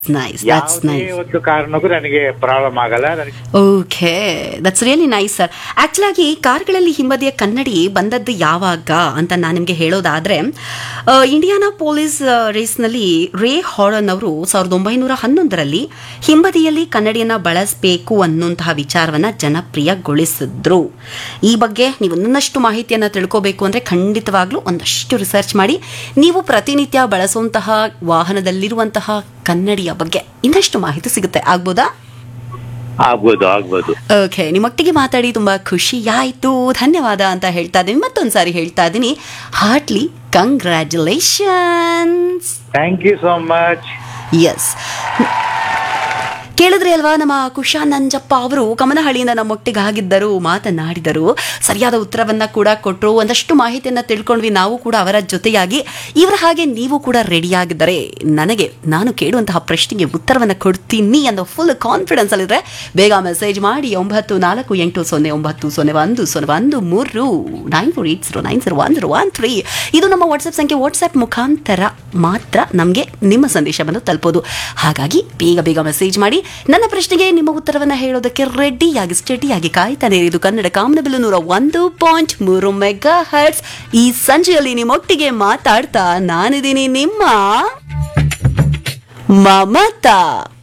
nice that's ಯಾವುದೇ nice ಒಂದು ಕಾರಣಕ್ಕೂ ನನಗೆ ಪ್ರಾಬ್ಲಮ್ ಆಗಲ್ಲ ನನಗೆ okay that's really nice sir actual ಆಗಿ ಕಾರ್ಗಳಲ್ಲಿ ಹಿಂಬದಿಯ ಕನ್ನಡಿ ಬಂದದ್ದು ಯಾವಾಗ ಅಂತ ನಾನು ನಿಮಗೆ ಹೇಳೋದಾದ್ರೆ ಆ, ಇಂಡಿಯಾನಾ ಪೊಲೀಸ್ ಆ, ರೇಸ್ನಲ್ಲಿ ರೇ ಹಾಡನ್ ಅವರು ಸಾವಿರದ ಒಂಬೈನೂರ ಹನ್ನೊಂದರಲ್ಲಿ ಹಿಂಬದಿಯಲ್ಲಿ ಕನ್ನಡಿಯನ್ನ ಬಳಸಬೇಕು ಅನ್ನುವಂತಹ ವಿಚಾರವನ್ನ ಜನಪ್ರಿಯಗೊಳಿಸಿದ್ರು ಈ ಬಗ್ಗೆ ನೀವು ಇನ್ನಷ್ಟು ಮಾಹಿತಿಯನ್ನ ತಿಳ್ಕೋಬೇಕು ಅಂದ್ರೆ ಖಂಡಿತವಾಗ್ಲೂ ಒಂದಷ್ಟು ರಿಸರ್ಚ್ ಮಾಡಿ ನೀವು ಪ್ರತಿನಿತ್ಯ ಬಳಸುವಂತಹ ವಾಹನದಲ್ಲಿರುವಂತಹ ಕನ್ನಡಿಯ ಬಗ್ಗೆ ಇನ್ನಷ್ಟು ಮಾಹಿತಿ ಸಿಗುತ್ತೆ ಆಗ್ಬೋದಾ ಆಗ್ಬೋದು ಆಗ್ಬೋದು ಓಕೆ ನಿಮ್ಮೊಟ್ಟಿಗೆ ಮಾತಾಡಿ ತುಂಬಾ ಖುಷಿಯಾಯಿತು ಧನ್ಯವಾದ ಅಂತ ಹೇಳ್ತಾ ಇದ್ದೀನಿ ಮತ್ತೊಂದ್ಸಾರಿ ಹೇಳ್ತಾ ಇದ್ದೀನಿ heartly congratulations thank you so much yes ಕೇಳಿದ್ರಿ ಅಲ್ವಾ ನಮ್ಮ ಕುಶಾ ನಂಜಪ್ಪ ಅವರು ಕಮನಹಳ್ಳಿಯಿಂದ ನಮ್ಮೊಟ್ಟಿಗಾಗಿದ್ದರು ಮಾತನಾಡಿದರು ಸರಿಯಾದ ಉತ್ತರವನ್ನ ಕೂಡ ಕೊಟ್ಟರು ಒಂದಷ್ಟು ಮಾಹಿತಿಯನ್ನ ತಿಳ್ಕೊಂಡ್ವಿ ನಾವು ಕೂಡ ಅವರ ಜೊತೆಯಾಗಿ ಇವರ ಹಾಗೆ ನೀವು ಕೂಡ ರೆಡಿಯಾಗಿದ್ದರೆ ನನಗೆ ನಾನು ಕೇಳುವಂತಹ ಪ್ರಶ್ನೆಗೆ ಉತ್ತರವನ್ನ ಕೊಡ್ತೀನಿ ಅನ್ನೋ ಫುಲ್ ಕಾನ್ಫಿಡೆನ್ಸ್ ಅಲ್ಲಿದ್ರೆ ಬೇಗ ಮೆಸೇಜ್ ಮಾಡಿ ಒಂಬತ್ತು ನಾಲ್ಕು ಎಂಟು ಸೊನ್ನೆ ಒಂಬತ್ತು ಸೊನ್ನೆ ಒಂದು ಸೊನ್ನೆ ಒಂದು ಮೂರು nine four eight zero nine zero one zero one three ಇದು ನಮ್ಮ ವಾಟ್ಸ್ಆಪ್ ಸಂಖ್ಯೆ ವಾಟ್ಸ್ಆಪ್ ಮುಖಾಂತರ ಮಾತ್ರ ನಮಗೆ ನಿಮ್ಮ ಸಂದೇಶವನ್ನು ತಲುಪೋದು ಹಾಗಾಗಿ ಬೇಗ ಬೇಗ ಮೆಸೇಜ್ ಮಾಡಿ ನನ್ನ ಪ್ರಶ್ನೆಗೆ ನಿಮ್ಮ ಉತ್ತರವನ್ನು ಹೇಳೋದಕ್ಕೆ ರೆಡಿಯಾಗಿ ಸ್ಟಡಿಯಾಗಿ ಕಾಯ್ತಾನೆ ಇದು ಕನ್ನಡ ಕಾಮನಬಿಲ್ಲು ನೂರ ಒಂದು ಪಾಯಿಂಟ್ ಮೂರು ಮೆಗಾ ಹರ್ಟ್ಸ್ ಈ ಸಂಜೆಯಲ್ಲಿ ನಿಮ್ಮೊಟ್ಟಿಗೆ ಮಾತಾಡ್ತಾ ನಾನಿದ್ದೀನಿ ನಿಮ್ಮ ಮಮತಾ